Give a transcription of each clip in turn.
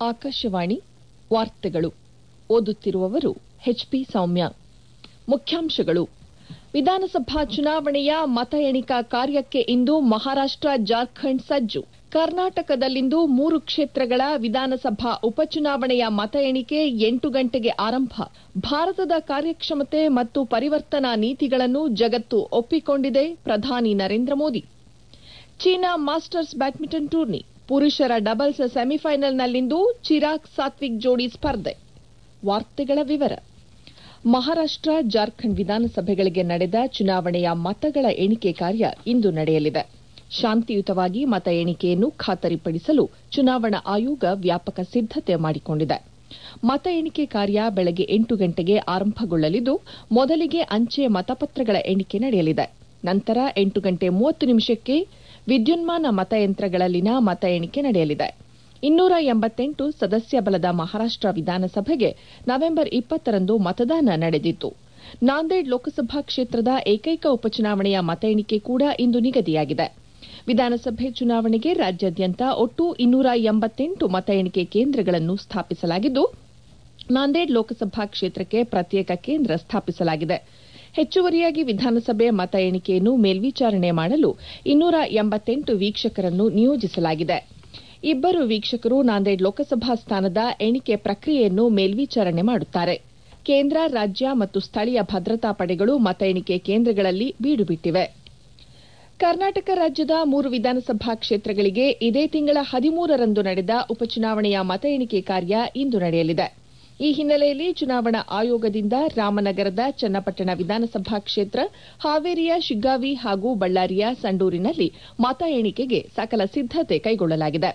ಆಕಾಶವಾಣಿ ವಾರ್ತೆಗಳು ಓದುತ್ತಿರುವವರು ಎಚ್ಪಿ ಸೌಮ್ಯ ಮುಖ್ಯಾಂಶಗಳು ವಿಧಾನಸಭಾ ಚುನಾವಣೆಯ ಮತ ಎಣಿಕಾ ಕಾರ್ಯಕ್ಕೆ ಇಂದು ಮಹಾರಾಷ್ಟ ಜಾರ್ಖಂಡ್ ಸಜ್ಜು ಕರ್ನಾಟಕದಲ್ಲಿಂದು ಮೂರು ಕ್ಷೇತ್ರಗಳ ವಿಧಾನಸಭಾ ಉಪಚುನಾವಣೆಯ ಮತ ಎಣಿಕೆ ಎಂಟು ಗಂಟೆಗೆ ಆರಂಭ ಭಾರತದ ಕಾರ್ಯಕ್ಷಮತೆ ಮತ್ತು ಪರಿವರ್ತನಾ ನೀತಿಗಳನ್ನು ಜಗತ್ತು ಒಪ್ಪಿಕೊಂಡಿದೆ ಪ್ರಧಾನಿ Narendra Modi China masters badminton tourney ಪುರುಷರ ಡಬಲ್ಸ್ ಸೆಮಿಫೈನಲ್ನಲ್ಲಿಂದು ಚಿರಾಗ್ ಸಾತ್ವಿಕ್ ಜೋಡಿ ಸ್ಪರ್ಧೆ ವಾರ್ತೆಗಳ ವಿವರ ಮಹಾರಾಷ್ಟ ಜಾರ್ಖಂಡ್ ವಿಧಾನಸಭೆಗಳಿಗೆ ನಡೆದ ಚುನಾವಣೆಯ ಮತಗಳ ಎಣಿಕೆ ಕಾರ್ಯ ಇಂದು ನಡೆಯಲಿದೆ ಶಾಂತಿಯುತವಾಗಿ ಮತ ಎಣಿಕೆಯನ್ನು ಖಾತರಿಪಡಿಸಲು ಚುನಾವಣಾ ಆಯೋಗ ವ್ಯಾಪಕ ಸಿದ್ದತೆ ಮಾಡಿಕೊಂಡಿದೆ ಮತ ಎಣಿಕೆ ಕಾರ್ಯ ಬೆಳಗ್ಗೆ ಎಂಟು ಗಂಟೆಗೆ ಆರಂಭಗೊಳ್ಳಲಿದ್ದು ಮೊದಲಿಗೆ ಅಂಚೆ ಮತಪತ್ರಗಳ ಎಣಿಕೆ ನಡೆಯಲಿದೆ ನಂತರ ಎಂಟು ಗಂಟೆ ಮೂವತ್ತು ನಿಮಿಷಕ್ಕೆ ವಿದ್ಯುನ್ಮಾನ ಮತಯಂತ್ರಗಳಲ್ಲಿನ ಮತ ಎಣಿಕೆ ನಡೆಯಲಿದೆ ಇನ್ನೂರ ಎಂಬತ್ತೆಂಟು ಸದಸ್ಯ ಬಲದ ಮಹಾರಾಷ್ಟ ವಿಧಾನಸಭೆಗೆ ನವೆಂಬರ್ ಇಪ್ಪತ್ತರಂದು ಮತದಾನ ನಡೆದಿತ್ತು ನಾಂದೇಡ್ ಲೋಕಸಭಾ ಕ್ಷೇತ್ರದ ಏಕೈಕ ಉಪಚುನಾವಣೆಯ ಮತ ಎಣಿಕೆ ಕೂಡ ಇಂದು ನಿಗದಿಯಾಗಿದೆ ವಿಧಾನಸಭೆ ಚುನಾವಣೆಗೆ ರಾಜ್ಯಾದ್ಯಂತ ಒಟ್ಟು ಇನ್ನೂರ ಎಂಬತ್ತೆಂಟು ಮತ ಎಣಿಕೆ ಕೇಂದ್ರಗಳನ್ನು ಸ್ಥಾಪಿಸಲಾಗಿದ್ದು ನಾಂದೇಡ್ ಲೋಕಸಭಾ ಕ್ಷೇತ್ರಕ್ಕೆ ಪ್ರತ್ಯೇಕ ಕೇಂದ್ರ ಸ್ಥಾಪಿಸಲಾಗಿದೆ ಹೆಚ್ಚುವರಿಯಾಗಿ ವಿಧಾನಸಭೆ ಮತ ಎಣಿಕೆಯನ್ನು ಮೇಲ್ವಿಚಾರಣೆ ಮಾಡಲು ಇನ್ನೂರ ಎಂಬತ್ತೆಂಟು ವೀಕ್ಷಕರನ್ನು ನಿಯೋಜಿಸಲಾಗಿದೆ ಇಬ್ಬರು ವೀಕ್ಷಕರು ನಾಂದೇಡ್ ಲೋಕಸಭಾ ಸ್ಥಾನದ ಎಣಿಕೆ ಪ್ರಕ್ರಿಯೆಯನ್ನು ಮೇಲ್ವಿಚಾರಣೆ ಮಾಡುತ್ತಾರೆ ಕೇಂದ್ರ ರಾಜ್ಯ ಮತ್ತು ಸ್ಥಳೀಯ ಭದ್ರತಾ ಪಡೆಗಳು ಮತ ಎಣಿಕೆ ಕೇಂದ್ರಗಳಲ್ಲಿ ಬೀಡುಬಿಟ್ಟಿವೆ ಕರ್ನಾಟಕ ರಾಜ್ಯದ ಮೂರು ವಿಧಾನಸಭಾ ಕ್ಷೇತ್ರಗಳಿಗೆ ಇದೇ ತಿಂಗಳ ಹದಿಮೂರರಂದು ನಡೆದ ಉಪಚುನಾವಣೆಯ ಮತ ಎಣಿಕೆ ಕಾರ್ಯ ಇಂದು ನಡೆಯಲಿದೆ ಈ ಹಿನ್ನೆಲೆಯಲ್ಲಿ ಚುನಾವಣಾ ಆಯೋಗದಿಂದ ರಾಮನಗರದ ಚನ್ನಪಟ್ಟಣ ವಿಧಾನಸಭಾ ಕ್ಷೇತ್ರ ಹಾವೇರಿಯ ಶಿಗ್ಗಾವಿ ಹಾಗೂ ಬಳ್ಳಾರಿಯ ಸಂಡೂರಿನಲ್ಲಿ ಮತ ಎಣಿಕೆಗೆ ಸಕಲ ಸಿದ್ದತೆ ಕೈಗೊಳ್ಳಲಾಗಿದೆ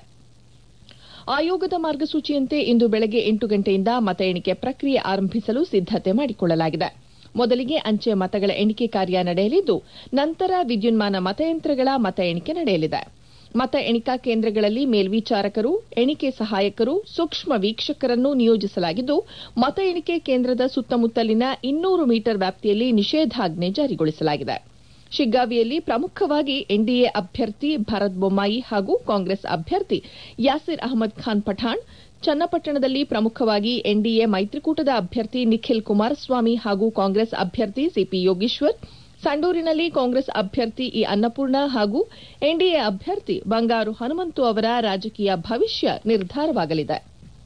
ಆಯೋಗದ ಮಾರ್ಗಸೂಚಿಯಂತೆ ಇಂದು ಬೆಳಗ್ಗೆ ಎಂಟು ಗಂಟೆಯಿಂದ ಮತ ಎಣಿಕೆ ಪ್ರಕ್ರಿಯೆ ಆರಂಭಿಸಲು ಸಿದ್ದತೆ ಮಾಡಿಕೊಳ್ಳಲಾಗಿದೆ ಮೊದಲಿಗೆ ಅಂಚೆ ಮತಗಳ ಎಣಿಕೆ ಕಾರ್ಯ ನಡೆಯಲಿದ್ದು ನಂತರ ವಿದ್ಯುನ್ಮಾನ ಮತಯಂತ್ರಗಳ ಮತ ಎಣಿಕೆ ನಡೆಯಲಿದೆ ಮತ ಎಣಿಕಾ ಕೇಂದ್ರಗಳಲ್ಲಿ ಮೇಲ್ವಿಚಾರಕರು ಎಣಿಕೆ ಸಹಾಯಕರು ಸೂಕ್ಷ್ಮ ವೀಕ್ಷಕರನ್ನು ನಿಯೋಜಿಸಲಾಗಿದ್ದು ಮತ ಎಣಿಕೆ ಕೇಂದ್ರದ ಸುತ್ತಮುತ್ತಲಿನ ಇನ್ನೂರು ಮೀಟರ್ ವ್ಯಾಪ್ತಿಯಲ್ಲಿ ನಿಷೇಧಾಜ್ಞೆ ಜಾರಿಗೊಳಿಸಲಾಗಿದೆ ಶಿಗ್ಗಾವಿಯಲ್ಲಿ ಪ್ರಮುಖವಾಗಿ ಎನ್ಡಿಎ ಅಭ್ಯರ್ಥಿ ಭರತ್ ಬೊಮ್ಮಾಯಿ ಹಾಗೂ ಕಾಂಗ್ರೆಸ್ ಅಭ್ಯರ್ಥಿ ಯಾಸಿರ್ ಅಹಮದ್ ಖಾನ್ ಪಠಾಣ್ ಚನ್ನಪಟ್ಟಣದಲ್ಲಿ ಪ್ರಮುಖವಾಗಿ ಎನ್ಡಿಎ ಮೈತ್ರಿಕೂಟದ ಅಭ್ಯರ್ಥಿ ನಿಖಿಲ್ ಕುಮಾರಸ್ವಾಮಿ ಹಾಗೂ ಕಾಂಗ್ರೆಸ್ ಅಭ್ಯರ್ಥಿ ಸಿಪಿ ಯೋಗೇಶ್ವರ್ ಸಂಡೂರಿನಲ್ಲಿ ಕಾಂಗ್ರೆಸ್ ಅಭ್ಯರ್ಥಿ ಇ ಅನ್ನಪೂರ್ಣ ಹಾಗೂ ಎನ್ಡಿಎ ಅಭ್ಯರ್ಥಿ ಬಂಗಾರು ಹನುಮಂತು ಅವರ ರಾಜಕೀಯ ಭವಿಷ್ಯ ನಿರ್ಧಾರವಾಗಲಿದೆ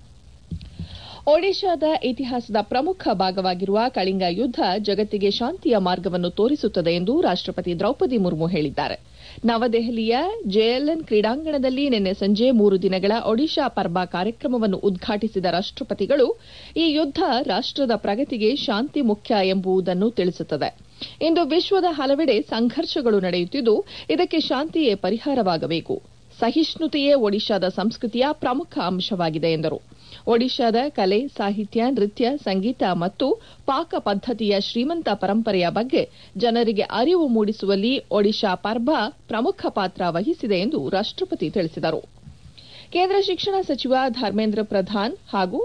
ಒಡಿಶಾದ ಇತಿಹಾಸದ ಪ್ರಮುಖ ಭಾಗವಾಗಿರುವ ಕಳಿಂಗ ಯುದ್ದ ಜಗತ್ತಿಗೆ ಶಾಂತಿಯ ಮಾರ್ಗವನ್ನು ತೋರಿಸುತ್ತದೆ ಎಂದು ರಾಷ್ಟಪತಿ ದ್ರೌಪದಿ ಮುರ್ಮು ಹೇಳಿದ್ದಾರೆ ನವದೆಹಲಿಯ ಜೆಎಲ್ಎನ್ ಕ್ರೀಡಾಂಗಣದಲ್ಲಿ ನಿನ್ನೆ ಸಂಜೆ ಮೂರು ದಿನಗಳ ಒಡಿಶಾ ಪರ್ಬ ಕಾರ್ಯಕ್ರಮವನ್ನು ಉದ್ಘಾಟಿಸಿದ ರಾಷ್ಟಪತಿಗಳು ಈ ಯುದ್ದ ರಾಷ್ಟದ ಪ್ರಗತಿಗೆ ಶಾಂತಿ ಮುಖ್ಯ ಎಂಬುದನ್ನು ತಿಳಿಸುತ್ತದೆ ಇಂದು ವಿಶ್ವದ ಹಲವೆಡೆ ಸಂಘರ್ಷಗಳು ನಡೆಯುತ್ತಿದ್ದು ಇದಕ್ಕೆ ಶಾಂತಿಯೇ ಪರಿಹಾರವಾಗಬೇಕು ಸಹಿಷ್ಣುತೆಯೇ ಒಡಿಶಾದ ಸಂಸ್ಕೃತಿಯ ಪ್ರಮುಖ ಅಂಶವಾಗಿದೆ ಎಂದರು ಒಡಿಶಾದ ಕಲೆ ಸಾಹಿತ್ಯ ನೃತ್ಯ ಸಂಗೀತ ಮತ್ತು ಪಾಕ ಪದ್ದತಿಯ ಶ್ರೀಮಂತ ಪರಂಪರೆಯ ಬಗ್ಗೆ ಜನರಿಗೆ ಅರಿವು ಮೂಡಿಸುವಲ್ಲಿ ಒಡಿಶಾ ಪರ್ಬ ಪ್ರಮುಖ ಪಾತ್ರ ವಹಿಸಿದೆ ಎಂದು ರಾಷ್ಟಪತಿ ತಿಳಿಸಿದರು ಕೇಂದ್ರ ಶಿಕ್ಷಣ ಸಚಿವ ಧರ್ಮೇಂದ್ರ ಪ್ರಧಾನ್ ಹಾಗೂ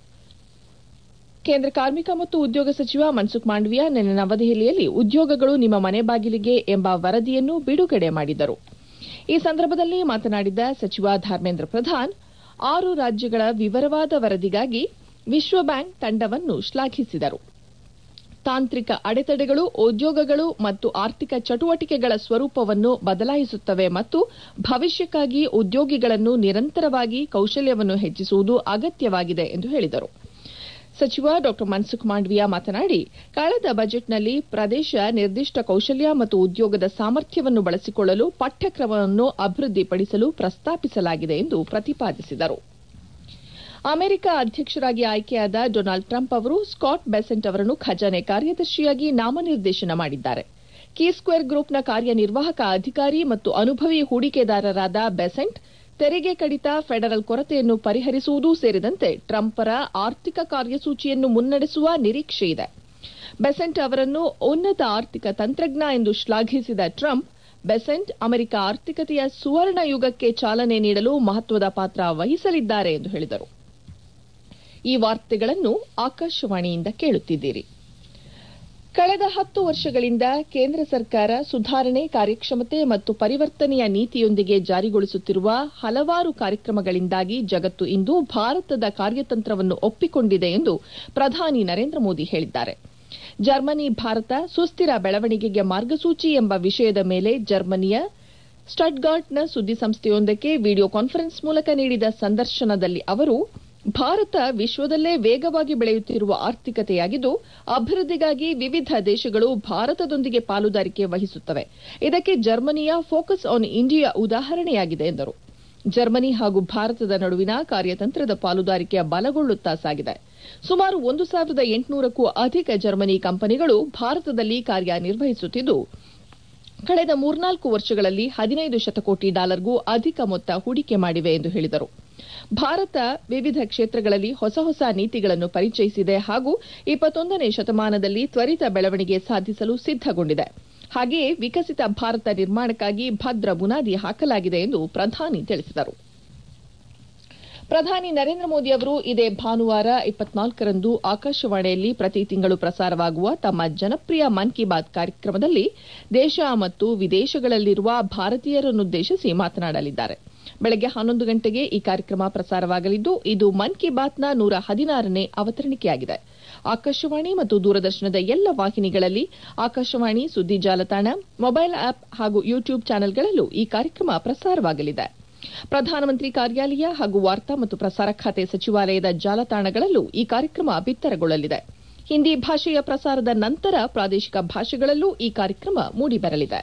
ಕೇಂದ್ರ ಕಾರ್ಮಿಕ ಮತ್ತು ಉದ್ಯೋಗ ಸಚಿವ ಮನ್ಸುಖ್ ಮಾಂಡವಿಯಾ ನಿನ್ನೆ ನವದೆಹಲಿಯಲ್ಲಿ ಉದ್ಯೋಗಗಳು ನಿಮ್ಮ ಮನೆ ಬಾಗಿಲಿಗೆ ಎಂಬ ವರದಿಯನ್ನು ಬಿಡುಗಡೆ ಮಾಡಿದರು ಈ ಸಂದರ್ಭದಲ್ಲಿ ಮಾತನಾಡಿದ ಸಚಿವ ಧರ್ಮೇಂದ್ರ ಪ್ರಧಾನ್ ಆರು ರಾಜ್ಯಗಳ ವಿವರವಾದ ವರದಿಗಾಗಿ ವಿಶ್ವ ಬ್ಯಾಂಕ್ ತಂಡವನ್ನು ಶ್ಲಾಘಿಸಿದರು ತಾಂತ್ರಿಕ ಅಡೆತಡೆಗಳು ಉದ್ಯೋಗಗಳು ಮತ್ತು ಆರ್ಥಿಕ ಚಟುವಟಿಕೆಗಳ ಸ್ವರೂಪವನ್ನು ಬದಲಾಯಿಸುತ್ತವೆ ಮತ್ತು ಭವಿಷ್ಯಕ್ಕಾಗಿ ಉದ್ಯೋಗಿಗಳನ್ನು ನಿರಂತರವಾಗಿ ಕೌಶಲ್ಯವನ್ನು ಹೆಚ್ಚಿಸುವುದು ಅಗತ್ಯವಾಗಿದೆ ಎಂದು ಹೇಳಿದರು ಸಚಿವ ಡಾ ಮನ್ಸುಖ್ ಮಾಂಡವಿಯಾ ಮಾತನಾಡಿ ಕಳೆದ ಬಜೆಟ್ನಲ್ಲಿ ಪ್ರದೇಶ ನಿರ್ದಿಷ್ಟ ಕೌಶಲ್ಯ ಮತ್ತು ಉದ್ಯೋಗದ ಸಾಮರ್ಥ್ಯವನ್ನು ಬಳಸಿಕೊಳ್ಳಲು ಪಠ್ಯಕ್ರಮವನ್ನು ಅಭಿವೃದ್ಧಿಪಡಿಸಲು ಪ್ರಸ್ತಾಪಿಸಲಾಗಿದೆ ಎಂದು ಪ್ರತಿಪಾದಿಸಿದರು ಅಮೆರಿಕ ಅಧ್ಯಕ್ಷರಾಗಿ ಆಯ್ಕೆಯಾದ ಡೊನಾಲ್ಡ್ ಟ್ರಂಪ್ ಅವರು ಸ್ಕಾಟ್ ಬೆಸೆಂಟ್ ಅವರನ್ನು ಖಜಾನೆ ಕಾರ್ಯದರ್ಶಿಯಾಗಿ ನಾಮನಿರ್ದೇಶನ ಮಾಡಿದ್ದಾರೆ ಕೀ ಸ್ಕ್ವೇರ್ ಗ್ರೂಪ್ನ ಕಾರ್ಯನಿರ್ವಾಹಕ ಅಧಿಕಾರಿ ಮತ್ತು ಅನುಭವಿ ಹೂಡಿಕೆದಾರರಾದ ಬೆಸೆಂಟ್ ತೆರಿಗೆ ಕಡಿತ ಫೆಡರಲ್ ಕೊರತೆಯನ್ನು ಪರಿಹರಿಸುವುದೂ ಸೇರಿದಂತೆ ಟ್ರಂಪ್ರ ಆರ್ಥಿಕ ಕಾರ್ಯಸೂಚಿಯನ್ನು ಮುನ್ನಡೆಸುವ ನಿರೀಕ್ಷೆಯಿದೆ ಬೆಸೆಂಟ್ ಅವರನ್ನು ಉನ್ನತ ಆರ್ಥಿಕ ತಂತ್ರಜ್ಞ ಎಂದು ಶ್ಲಾಘಿಸಿದ ಟ್ರಂಪ್ ಬೆಸೆಂಟ್ ಅಮೆರಿಕ ಆರ್ಥಿಕತೆಯ ಸುವರ್ಣ ಯುಗಕ್ಕೆ ಚಾಲನೆ ನೀಡಲು ಮಹತ್ವದ ಪಾತ್ರ ವಹಿಸಲಿದ್ದಾರೆ ಎಂದು ಹೇಳಿದರು ಈ ವಾರ್ತೆಗಳನ್ನು ಆಕಾಶವಾಣಿಯಿಂದ ಕೇಳುತ್ತಿದ್ದೀರಿ ಕಳೆದ ಹತ್ತು ವರ್ಷಗಳಿಂದ ಕೇಂದ್ರ ಸರ್ಕಾರ ಸುಧಾರಣೆ ಕಾರ್ಯಕ್ಷಮತೆ ಮತ್ತು ಪರಿವರ್ತನೆಯ ನೀತಿಯೊಂದಿಗೆ ಜಾರಿಗೊಳಿಸುತ್ತಿರುವ ಹಲವಾರು ಕಾರ್ಯಕ್ರಮಗಳಿಂದಾಗಿ ಜಗತ್ತು ಇಂದು ಭಾರತದ ಕಾರ್ಯತಂತ್ರವನ್ನು ಒಪ್ಪಿಕೊಂಡಿದೆ ಎಂದು ಪ್ರಧಾನಿ ನರೇಂದ್ರ ಮೋದಿ ಹೇಳಿದ್ದಾರೆ ಜರ್ಮನಿ ಭಾರತ ಸುಸ್ಥಿರ ಬೆಳವಣಿಗೆಗೆ ಮಾರ್ಗಸೂಚಿ ಎಂಬ ವಿಷಯದ ಮೇಲೆ ಜರ್ಮನಿಯ ಸ್ಟಟ್ಗಾರ್ಟ್ನ ಸುದ್ದಿಸಂಸ್ಥೆಯೊಂದಕ್ಕೆ ವಿಡಿಯೋ ಕಾನ್ಫರೆನ್ಸ್ ಮೂಲಕ ನೀಡಿದ ಸಂದರ್ಶನದಲ್ಲಿ ಅವರು ಭಾರತ ವಿಶ್ವದಲ್ಲೇ ವೇಗವಾಗಿ ಬೆಳೆಯುತ್ತಿರುವ ಆರ್ಥಿಕತೆಯಾಗಿದ್ದು ಅಭಿವೃದ್ಧಿಗಾಗಿ ವಿವಿಧ ದೇಶಗಳು ಭಾರತದೊಂದಿಗೆ ಪಾಲುದಾರಿಕೆ ವಹಿಸುತ್ತವೆ ಇದಕ್ಕೆ ಜರ್ಮನಿಯ ಫೋಕಸ್ ಆನ್ ಇಂಡಿಯಾ ಉದಾಹರಣೆಯಾಗಿದೆ ಎಂದರು ಜರ್ಮನಿ ಹಾಗೂ ಭಾರತದ ನಡುವಿನ ಕಾರ್ಯತಂತ್ರದ ಪಾಲುದಾರಿಕೆಯ ಬಲಗೊಳ್ಳುತ್ತಾ ಸಾಗಿದೆ ಸುಮಾರು ಒಂದು ಸಾವಿರದ ಎಂಟುನೂರಕ್ಕೂ ಅಧಿಕ ಜರ್ಮನಿ ಕಂಪನಿಗಳು ಭಾರತದಲ್ಲಿ ಕಾರ್ಯನಿರ್ವಹಿಸುತ್ತಿದ್ದು ಕಳೆದ ಮೂರ್ನಾಲ್ಕು ವರ್ಷಗಳಲ್ಲಿ ಹದಿನೈದು ಶತಕೋಟಿ ಡಾಲರ್ಗೂ ಅಧಿಕ ಮೊತ್ತ ಹೂಡಿಕೆ ಮಾಡಿವೆ ಎಂದು ಹೇಳಿದರು ಭಾರತ ವಿವಿಧ ಕ್ಷೇತ್ರಗಳಲ್ಲಿ ಹೊಸ ಹೊಸ ನೀತಿಗಳನ್ನು ಪರಿಚಯಿಸಿದೆ ಹಾಗೂ ಇಪ್ಪತ್ತೊಂದನೇ ಶತಮಾನದಲ್ಲಿ ತ್ವರಿತ ಬೆಳವಣಿಗೆ ಸಾಧಿಸಲು ಸಿದ್ದಗೊಂಡಿದೆ ಹಾಗೆಯೇ ವಿಕಸಿತ ಭಾರತ ನಿರ್ಮಾಣಕ್ಕಾಗಿ ಭದ್ರ ಬುನಾದಿ ಹಾಕಲಾಗಿದೆ ಎಂದು ಪ್ರಧಾನಿ ತಿಳಿಸಿದರು ಪ್ರಧಾನಿ ನರೇಂದ್ರ ಮೋದಿ ಅವರು ಇದೇ ಭಾನುವಾರ ಇಪ್ಪತ್ನಾಲ್ಕರಂದು ಆಕಾಶವಾಣಿಯಲ್ಲಿ ಪ್ರತಿ ತಿಂಗಳು ಪ್ರಸಾರವಾಗುವ ತಮ್ಮ ಜನಪ್ರಿಯ ಮನ್ ಕಿ ಬಾತ್ ಕಾರ್ಯಕ್ರಮದಲ್ಲಿ ದೇಶ ಮತ್ತು ವಿದೇಶಗಳಲ್ಲಿರುವ ಭಾರತೀಯರನ್ನುದ್ದೇಶಿಸಿ ಮಾತನಾಡಲಿದ್ದಾರೆ ಬೆಳಗ್ಗೆ ಹನ್ನೊಂದು ಗಂಟೆಗೆ ಈ ಕಾರ್ಯಕ್ರಮ ಪ್ರಸಾರವಾಗಲಿದ್ದು ಇದು ಮನ್ ಕಿ ಬಾತ್ನ ನೂರ ಹದಿನಾರನೇ ಅವತರಣಿಕೆಯಾಗಿದೆ ಆಕಾಶವಾಣಿ ಮತ್ತು ದೂರದರ್ಶನದ ಎಲ್ಲ ವಾಹಿನಿಗಳಲ್ಲಿ ಆಕಾಶವಾಣಿ ಸುದ್ದಿ ಜಾಲತಾಣ ಮೊಬೈಲ್ ಆಪ್ ಹಾಗೂ ಯೂಟ್ಯೂಬ್ ಚಾನೆಲ್ಗಳಲ್ಲೂ ಈ ಕಾರ್ಯಕ್ರಮ ಪ್ರಸಾರವಾಗಲಿದೆ ಪ್ರಧಾನಮಂತ್ರಿ ಕಾರ್ಯಾಲಯ ಹಾಗೂ ವಾರ್ತಾ ಮತ್ತು ಪ್ರಸಾರ ಖಾತೆ ಸಚಿವಾಲಯದ ಜಾಲತಾಣಗಳಲ್ಲೂ ಈ ಕಾರ್ಯಕ್ರಮ ಬಿತ್ತರಗೊಳ್ಳಲಿದೆ ಹಿಂದಿ ಭಾಷೆಯ ಪ್ರಸಾರದ ನಂತರ ಪ್ರಾದೇಶಿಕ ಭಾಷೆಗಳಲ್ಲೂ ಈ ಕಾರ್ಯಕ್ರಮ ಮೂಡಿಬರಲಿದೆ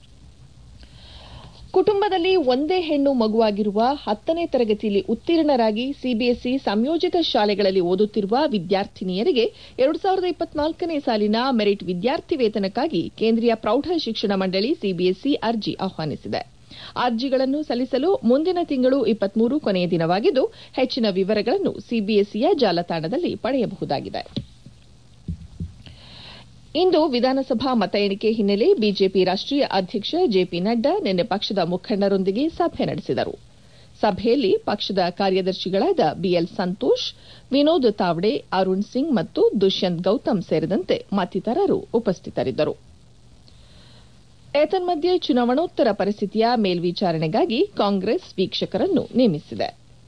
ಕುಟುಂಬದಲ್ಲಿ ಒಂದೇ ಹೆಣ್ಣು ಮಗುವಾಗಿರುವ ಹತ್ತನೇ ತರಗತಿಯಲ್ಲಿ ಉತ್ತೀರ್ಣರಾಗಿ ಸಿಬಿಎಸ್ಇ ಸಂಯೋಜಿತ ಶಾಲೆಗಳಲ್ಲಿ ಓದುತ್ತಿರುವ ವಿದ್ಯಾರ್ಥಿನಿಯರಿಗೆ ಎರಡು ಸಾವಿರದ ಇಪ್ಪತ್ನಾಲ್ಕನೇ ಸಾಲಿನ ಮೆರಿಟ್ ವಿದ್ಯಾರ್ಥಿ ವೇತನಕ್ಕಾಗಿ ಕೇಂದ್ರೀಯ ಪ್ರೌಢ ಶಿಕ್ಷಣ ಮಂಡಳಿ ಸಿಬಿಎಸ್ಇ ಅರ್ಜಿ ಆಹ್ವಾನಿಸಿದೆ ಅರ್ಜಿಗಳನ್ನು ಸಲ್ಲಿಸಲು ಮುಂದಿನ ತಿಂಗಳು ಇಪ್ಪತ್ಮೂರು ಕೊನೆಯ ದಿನವಾಗಿದ್ದು ಹೆಚ್ಚಿನ ವಿವರಗಳನ್ನು ಸಿಬಿಎಸ್ಇಯ ಜಾಲತಾಣದಲ್ಲಿ ಪಡೆಯಬಹುದಾಗಿದೆ ಇಂದು ವಿಧಾನಸಭಾ ಮತ ಎಣಿಕೆ ಹಿನ್ನೆಲೆ ಬಿಜೆಪಿ ರಾಷ್ಟೀಯ ಅಧ್ಯಕ್ಷ ಜೆಪಿ ನಡ್ಡಾ ನಿನ್ನೆ ಪಕ್ಷದ ಮುಖಂಡರೊಂದಿಗೆ ಸಭೆ ನಡೆಸಿದರು ಸಭೆಯಲ್ಲಿ ಪಕ್ಷದ ಕಾರ್ಯದರ್ಶಿಗಳಾದ ಬಿಎಲ್ ಸಂತೋಷ್ ವಿನೋದ್ ತಾವ್ಡೆ ಅರುಣ್ ಸಿಂಗ್ ಮತ್ತು ದುಷ್ಯಂತ್ ಗೌತಮ್ ಸೇರಿದಂತೆ ಮತ್ತಿತರರು ಉಪಸ್ಥಿತರಿದ್ದರು ಏತನ್ಮಧ್ಯೆ ಚುನಾವಣೋತ್ತರ ಪರಿಸ್ಥಿತಿಯ ಮೇಲ್ವಿಚಾರಣೆಗಾಗಿ ಕಾಂಗ್ರೆಸ್ ವೀಕ್ಷಕರನ್ನು ನೇಮಿಸಿದೆ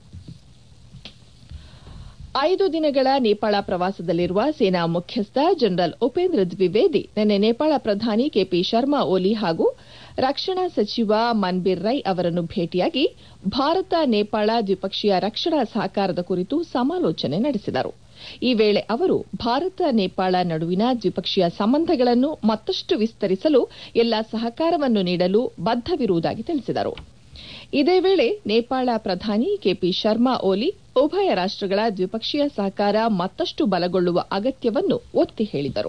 ಐದು ದಿನಗಳ ನೇಪಾಳ ಪ್ರವಾಸದಲ್ಲಿರುವ ಸೇನಾ ಮುಖ್ಯಸ್ಥ ಜನರಲ್ ಉಪೇಂದ್ರ ದ್ವಿವೇದಿ ನಿನ್ನೆ ನೇಪಾಳ ಪ್ರಧಾನಿ ಕೆಪಿ ಶರ್ಮಾ ಓಲಿ ಹಾಗೂ ರಕ್ಷಣಾ ಸಚಿವ ಮನ್ಬೀರ್ ರೈ ಅವರನ್ನು ಭೇಟಿಯಾಗಿ ಭಾರತ ನೇಪಾಳ ದ್ವಿಪಕ್ಷೀಯ ರಕ್ಷಣಾ ಸಹಕಾರದ ಕುರಿತು ಸಮಾಲೋಚನೆ ನಡೆಸಿದರು ಈ ವೇಳೆ ಅವರು ಭಾರತ ನೇಪಾಳ ನಡುವಿನ ದ್ವಿಪಕ್ಷೀಯ ಸಂಬಂಧಗಳನ್ನು ಮತ್ತಷ್ಟು ವಿಸ್ತರಿಸಲು ಎಲ್ಲಾ ಸಹಕಾರವನ್ನು ನೀಡಲು ಬದ್ದವಿರುವುದಾಗಿ ತಿಳಿಸಿದರು ಇದೇ ವೇಳೆ ನೇಪಾಳ ಪ್ರಧಾನಿ ಕೆಪಿ ಶರ್ಮಾ ಓಲಿ ಉಭಯ ರಾಷ್ಟಗಳ ದ್ವಿಪಕ್ಷೀಯ ಸಹಕಾರ ಮತ್ತಷ್ಟು ಬಲಗೊಳ್ಳುವ ಅಗತ್ಯವನ್ನು ಒತ್ತಿ ಹೇಳಿದರು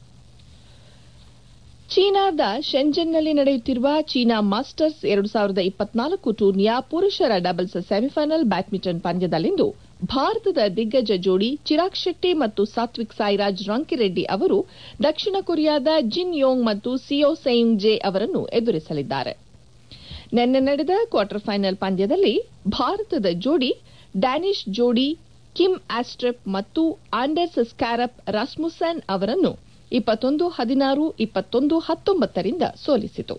ಚೀನಾದ ಶೆಂಜನ್ನಲ್ಲಿ ನಡೆಯುತ್ತಿರುವ ಚೀನಾ ಮಾಸ್ಟರ್ಸ್ ಎರಡು ಸಾವಿರದ ಇಪ್ಪತ್ನಾಲ್ಕು ಟೂರ್ನಿಯ ಪುರುಷರ ಡಬಲ್ಸ್ ಸೆಮಿಫೈನಲ್ ಬ್ಯಾಡ್ಮಿಂಟನ್ ಪಂದ್ಯದಲ್ಲಿಂದು ಭಾರತದ ದಿಗ್ಗಜ ಜೋಡಿ ಚಿರಾಗ್ ಶೆಟ್ಟಿ ಮತ್ತು ಸಾತ್ವಿಕ್ ಸಾಯಿರಾಜ್ ರಾಂಕಿರೆಡ್ಡಿ ಅವರು ದಕ್ಷಿಣ ಕೊರಿಯಾದ ಜಿನ್ ಯೋಂಗ್ ಮತ್ತು ಸಿಯೋ ಸೆಯುಂಗ್ ಜೆ ಅವರನ್ನು ಎದುರಿಸಲಿದ್ದಾರೆ ನಿನ್ನೆ ನಡೆದ ಕ್ವಾರ್ಟರ್ ಫೈನಲ್ ಪಂದ್ಯದಲ್ಲಿ ಭಾರತದ ಜೋಡಿ ಡ್ಯಾನಿಶ್ ಜೋಡಿ ಕಿಮ್ ಆಸ್ಟ್ರೆಪ್ ಮತ್ತು ಆಂಡರ್ಸ್ ಸ್ಕ್ಯಾರಪ್ ರಾಸ್ಮುಸನ್ ಅವರನ್ನು ಇಪ್ಪತ್ತೊಂದು ಹದಿನಾರು ಇಪ್ಪತ್ತೊಂದು ಹತ್ತೊಂಬತ್ತರಿಂದ ಸೋಲಿಸಿತು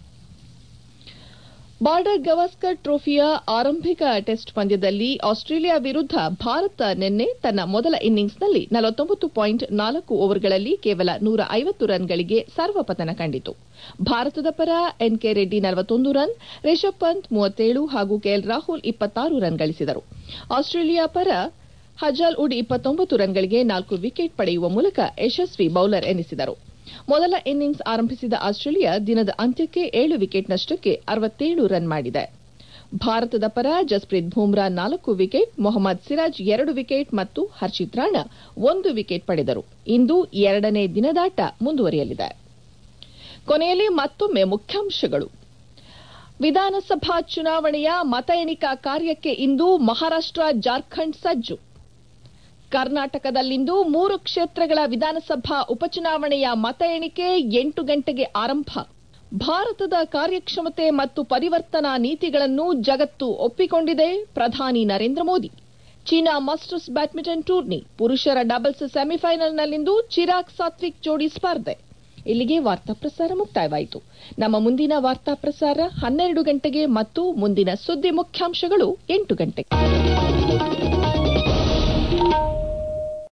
ಬಾರ್ಡರ್ ಗವಾಸ್ಕರ್ ಟ್ರೋಫಿಯ ಆರಂಭಿಕ ಟೆಸ್ಟ್ ಪಂದ್ಯದಲ್ಲಿ ಆಸ್ಟ್ರೇಲಿಯಾ ವಿರುದ್ಧ ಭಾರತ ನಿನ್ನೆ ತನ್ನ ಮೊದಲ ಇನ್ನಿಂಗ್ಸ್ನಲ್ಲಿ ನಲವತ್ತೊಂಬತ್ತು ಪಾಯಿಂಟ್ ನಾಲ್ಕು ಓವರ್ಗಳಲ್ಲಿ ಕೇವಲ ನೂರ ಐವತ್ತು ರನ್ಗಳಿಗೆ ಸರ್ವಪತನ ಕಂಡಿತು ಭಾರತದ ಪರ ಎನ್ಕೆ ರೆಡ್ಡಿ ನಲವತ್ತೊಂದು ರನ್ ರಿಷಬ್ ಪಂತ್ ಮೂವತ್ತೇಳು ಹಾಗೂ ಕೆಎಲ್ ರಾಹುಲ್ ಇಪ್ಪತ್ತಾರು ರನ್ ಗಳಿಸಿದರು ಆಸ್ಟ್ರೇಲಿಯಾ ಪರ ಹಜಾಲ್ ಉಡ್ ಇಪ್ಪತ್ತೊಂಬತ್ತು ರನ್ಗಳಿಗೆ ನಾಲ್ಕು ವಿಕೆಟ್ ಪಡೆಯುವ ಮೂಲಕ ಯಶಸ್ವಿ ಬೌಲರ್ ಎನಿಸಿದರು ಮೊದಲ ಇನ್ನಿಂಗ್ಸ್ ಆರಂಭಿಸಿದ ಆಸ್ಟ್ರೇಲಿಯಾ ದಿನದ ಅಂತ್ಯಕ್ಕೆ ಏಳು ವಿಕೆಟ್ ನಷ್ಟಕ್ಕೆ ಅರವತ್ತೇಳು ರನ್ ಮಾಡಿದೆ ಭಾರತದ ಪರ ಜಸ್ಪ್ರೀತ್ ಬೂಮ್ರಾ ನಾಲ್ಕು ವಿಕೆಟ್ ಮೊಹಮ್ಮದ್ ಸಿರಾಜ್ ಎರಡು ವಿಕೆಟ್ ಮತ್ತು ಹರ್ಷಿತ್ ರಾಣಾ ಒಂದು ವಿಕೆಟ್ ಪಡೆದರು ಇಂದು ಎರಡನೇ ದಿನದಾಟ ಮುಂದುವರಿಯಲಿದೆ ಕೊನೆಯಲ್ಲಿ ಮತ್ತೊಮ್ಮೆ ಮುಖ್ಯಾಂಶಗಳು ವಿಧಾನಸಭಾ ಚುನಾವಣೆಯ ಮತ ಎಣಿಕಾ ಕಾರ್ಯಕ್ಕೆ ಇಂದು ಮಹಾರಾಷ್ಟ್ರ ಜಾರ್ಖಂಡ್ ಸಜ್ಜು ಕರ್ನಾಟಕದಲ್ಲಿಂದು ಮೂರು ಕ್ಷೇತ್ರಗಳ ವಿಧಾನಸಭಾ ಉಪಚುನಾವಣೆಯ ಮತ ಎಣಿಕೆ ಎಂಟು ಗಂಟೆಗೆ ಆರಂಭ ಭಾರತದ ಕಾರ್ಯಕ್ಷಮತೆ ಮತ್ತು ಪರಿವರ್ತನಾ ನೀತಿಗಳನ್ನು ಜಗತ್ತು ಒಪ್ಪಿಕೊಂಡಿದೆ ಪ್ರಧಾನಿ Narendra Modi China masters badminton tourney ಪುರುಷರ ಡಬಲ್ಸ್ ಸೆಮಿಫೈನಲ್ನಲ್ಲಿಂದು ಚಿರಾಗ್ ಸಾತ್ವಿಕ್ ಜೋಡಿ ಸ್ಪರ್ಧೆ ಇಲ್ಲಿಗೆ ವಾರ್ತಾ ಪ್ರಸಾರ ಮುಕ್ತಾಯವಾಯಿತು ನಮ್ಮ ಮುಂದಿನ ವಾರ್ತಾ ಪ್ರಸಾರ ಹನ್ನೆರಡು ಗಂಟೆಗೆ ಮತ್ತು ಮುಂದಿನ ಸುದ್ದಿ ಮುಖ್ಯಾಂಶಗಳು ಎಂಟು ಗಂಟೆಗೆ